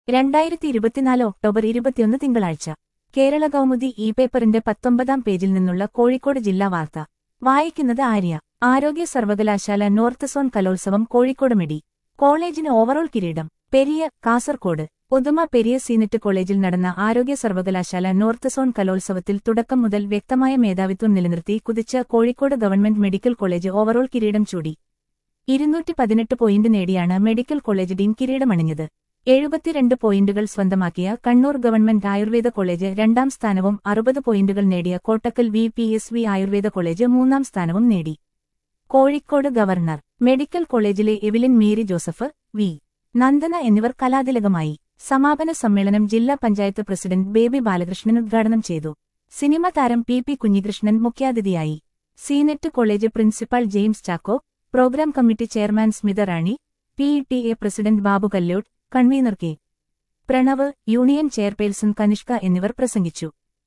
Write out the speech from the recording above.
രണ്ടായിരത്തി ഇരുപത്തിനാല് ഒക്ടോബർ ഇരുപത്തിയൊന്ന് തിങ്കളാഴ്ച കേരള കൗമുദി ഇ പേപ്പറിന്റെ പത്തൊമ്പതാം പേജിൽ നിന്നുള്ള കോഴിക്കോട് ജില്ലാ വാർത്ത വായിക്കുന്നത് ആര്യ ആരോഗ്യ സർവകലാശാല നോർത്ത് സോൺ കലോത്സവം കോഴിക്കോട് മെഡി കോളേജിന് ഓവറോൾ കിരീടം പെരിയ കാസർകോട് പുതുമ പെരിയ സീനറ്റ് കോളേജിൽ നടന്ന ആരോഗ്യ സർവകലാശാല നോർത്ത് സോൺ കലോത്സവത്തിൽ തുടക്കം മുതൽ വ്യക്തമായ മേധാവിത്വം നിലനിർത്തി കുതിച്ച Kozhikode government medical college overall കിരീടം ചൂടി ഇരുന്നൂറ്റി പതിനെട്ട് പോയിന്റ് നേടിയാണ് മെഡിക്കൽ കോളേജ് ഡീൻ കിരീടമണിഞ്ഞത് എഴുപത്തിരണ്ട് പോയിന്റുകൾ സ്വന്തമാക്കിയ കണ്ണൂർ ഗവൺമെന്റ് ആയുർവേദ കോളേജ് രണ്ടാം സ്ഥാനവും അറുപത് പോയിന്റുകൾ നേടിയ Kottakkal V P S V Ayurveda college മൂന്നാം സ്ഥാനവും നേടി കോഴിക്കോട് ഗവർണർ മെഡിക്കൽ കോളേജിലെ Evelyn Mary Joseph V Nandana എന്നിവർ കലാതിലകമായി സമാപന സമ്മേളനം ജില്ലാ പഞ്ചായത്ത് പ്രസിഡന്റ് ബേബി ബാലകൃഷ്ണൻ ഉദ്ഘാടനം ചെയ്തു സിനിമ താരം പി പി കുഞ്ഞികൃഷ്ണൻ മുഖ്യാതിഥിയായി സീനെറ്റ് college principal James Chacko program committee chairman Smitha Rani P T A president Babu Kallottu convener K Pranav union chairperson Kanishka എന്നിവർ പ്രസംഗിച്ചു